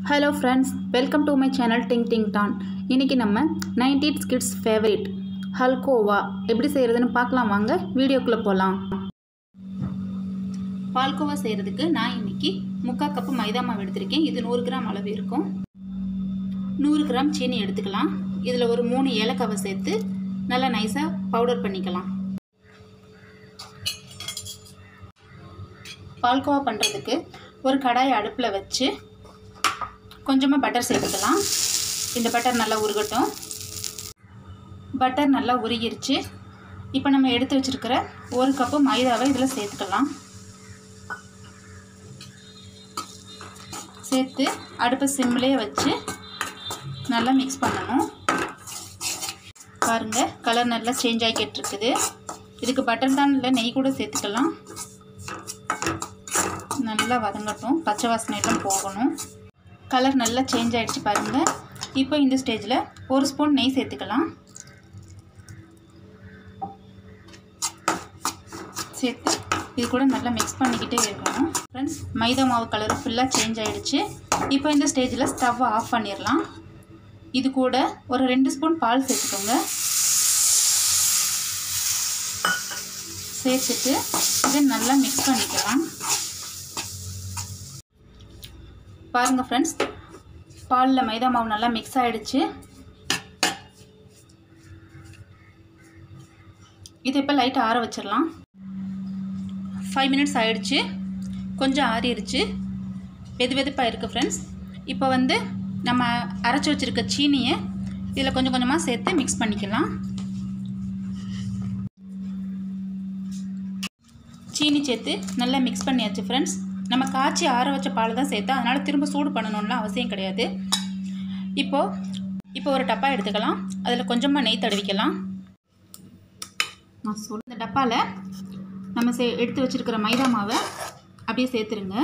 hello friends welcome to my channel டிங் டிங் டான் இன்றைக்கி நம்ம நைன்டீன் கிட்ஸ் ஃபேவரட் ஹல்கோவா எப்படி செய்கிறதுன்னு பார்க்கலாம் வாங்க வீடியோக்குள்ளே போகலாம் பால்கோவா செய்கிறதுக்கு நான் இன்றைக்கி முக்கால் கப்பு மைதா மாவு எடுத்திருக்கேன் இது நூறு கிராம் அளவு இருக்கும் நூறு கிராம் சீனி எடுத்துக்கலாம் இதில் ஒரு மூணு ஏலக்காவை சேர்த்து நல்லா நைஸாக பவுடர் பண்ணிக்கலாம் பால்கோவா பண்ணுறதுக்கு ஒரு கடாய் அடுப்பில் வச்சு கொஞ்சமாக பட்டர் சேர்த்துக்கலாம் இந்த பட்டர் நல்லா உருகட்டும் பட்டர் நல்லா உருகிருச்சு இப்போ நம்ம எடுத்து வச்சுருக்கிற ஒரு கப்பு மைதாவை இதில் சேர்த்துக்கலாம் சேர்த்து அடுப்பை சிம்லேயே வச்சு நல்லா மிக்ஸ் பண்ணணும் பாருங்கள் கலர் நல்லா சேஞ்ச் ஆகிக்கிட்டு இருக்குது இதுக்கு பட்டர் தான் இல்லை நெய் கூட சேர்த்துக்கலாம் நல்லா வதங்கட்டும் பச்சை வாசனை எல்லாம் போகணும் கலர் நல்லா சேஞ்ச் ஆகிடுச்சு பாருங்கள் இப்போ இந்த ஸ்டேஜில் ஒரு ஸ்பூன் நெய் சேர்த்துக்கலாம் சேர்த்து இது கூட நல்லா மிக்ஸ் பண்ணிக்கிட்டே இருக்கணும் ஃப்ரெண்ட்ஸ் மைதா மாவு கலர் ஃபுல்லாக சேஞ்ச் ஆகிடுச்சு இப்போ இந்த ஸ்டேஜில் ஸ்டவ்வை ஆஃப் பண்ணிடலாம் இது கூட ஒரு ரெண்டு ஸ்பூன் பால் சேர்த்துக்கோங்க சேர்த்துட்டு இதை நல்லா மிக்ஸ் பண்ணிக்கலாம் பாருங்கள் ஃப்ரெண்ட்ஸ் பாலில் மைதா மாவு நல்லா மிக்ஸ் ஆகிடுச்சு இது இப்போ லைட்டாக ஆற வச்சிடலாம் ஃபைவ் மினிட்ஸ் ஆகிடுச்சு கொஞ்சம் ஆறிடுச்சு வெது வெதுப்பாக இருக்குது ஃப்ரெண்ட்ஸ் இப்போ வந்து நம்ம அரைச்சி வச்சுருக்க சீனியை இதில் கொஞ்சம் கொஞ்சமாக சேர்த்து மிக்ஸ் பண்ணிக்கலாம் சீனி சேர்த்து நல்லா மிக்ஸ் பண்ணியாச்சு ஃப்ரெண்ட்ஸ் நம்ம காய்ச்சி ஆற வச்ச பால் தான் சேர்த்தா அதனால் திரும்ப சூடு பண்ணணும்லாம் அவசியம் கிடையாது இப்போது இப்போ ஒரு டப்பா எடுத்துக்கலாம் அதில் கொஞ்சமாக நெய் தடவிக்கலாம் நான் சொல் இந்த டப்பாவில் நம்ம சே எடுத்து வச்சுருக்கிற மைதா மாவை அப்படியே சேர்த்துருங்க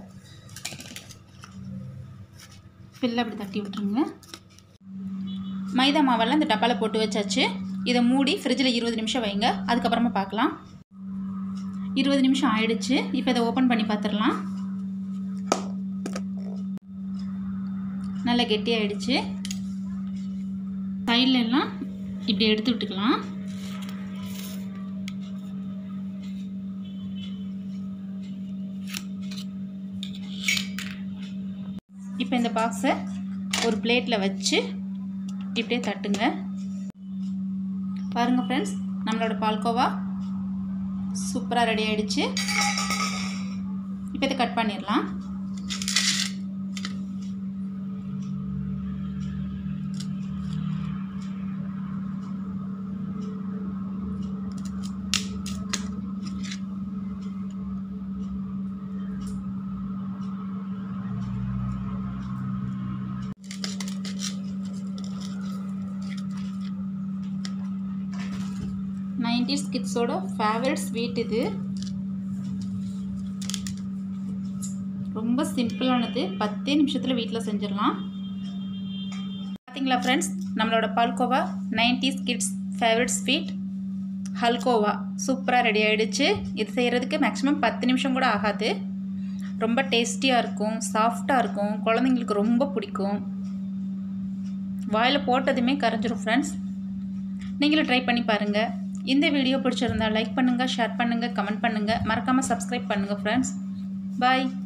ஃபில்ல அப்படி தட்டி விட்டுருங்க மைதா மாவெல்லாம் இந்த டப்பாவில் போட்டு வச்சாச்சு இதை மூடி ஃப்ரிட்ஜில் இருபது நிமிஷம் வைங்க அதுக்கப்புறமா பார்க்கலாம் இருபது நிமிஷம் ஆயிடுச்சு இப்போ இதை ஓப்பன் பண்ணி பார்த்துடலாம் நல்லா கெட்டியாயிடுச்சு சைடில் எல்லாம் இப்படி எடுத்து விட்டுக்கலாம் இப்போ இந்த பாக்ஸை ஒரு பிளேட்டில் வச்சு இப்படியே தட்டுங்க பாருங்கள் ஃப்ரெண்ட்ஸ் நம்மளோட பால்கோவா சூப்பராக ரெடி ஆகிடுச்சு இப்போ இதை கட் பண்ணிடலாம் நைன்டிஸ் கிட்ஸோட ஃபேவரட் ஸ்வீட் இது ரொம்ப சிம்பிளானது பத்தே நிமிஷத்தில் வீட்டில் செஞ்சிடலாம் பார்த்தீங்களா ஃப்ரெண்ட்ஸ் நம்மளோட palkova nineties kids favourite sweet ஹல்கோவா சூப்பராக ரெடி ஆகிடுச்சு இது செய்கிறதுக்கு மேக்ஸிமம் பத்து நிமிஷம் கூட ஆகாது ரொம்ப டேஸ்டியாக இருக்கும் சாஃப்டாக இருக்கும் குழந்தைங்களுக்கு ரொம்ப பிடிக்கும் வாயில் போட்டதுமே கரைஞ்சிரும் ஃப்ரெண்ட்ஸ் நீங்களும் ட்ரை பண்ணி பாருங்கள் இந்த வீடியோ பிடிச்சிருந்தா லைக் பண்ணுங்கள் ஷேர் பண்ணுங்கள் கமெண்ட் பண்ணுங்கள் மறக்காமல் சப்ஸ்கிரைப் பண்ணுங்கள் ஃப்ரெண்ட்ஸ் பாய்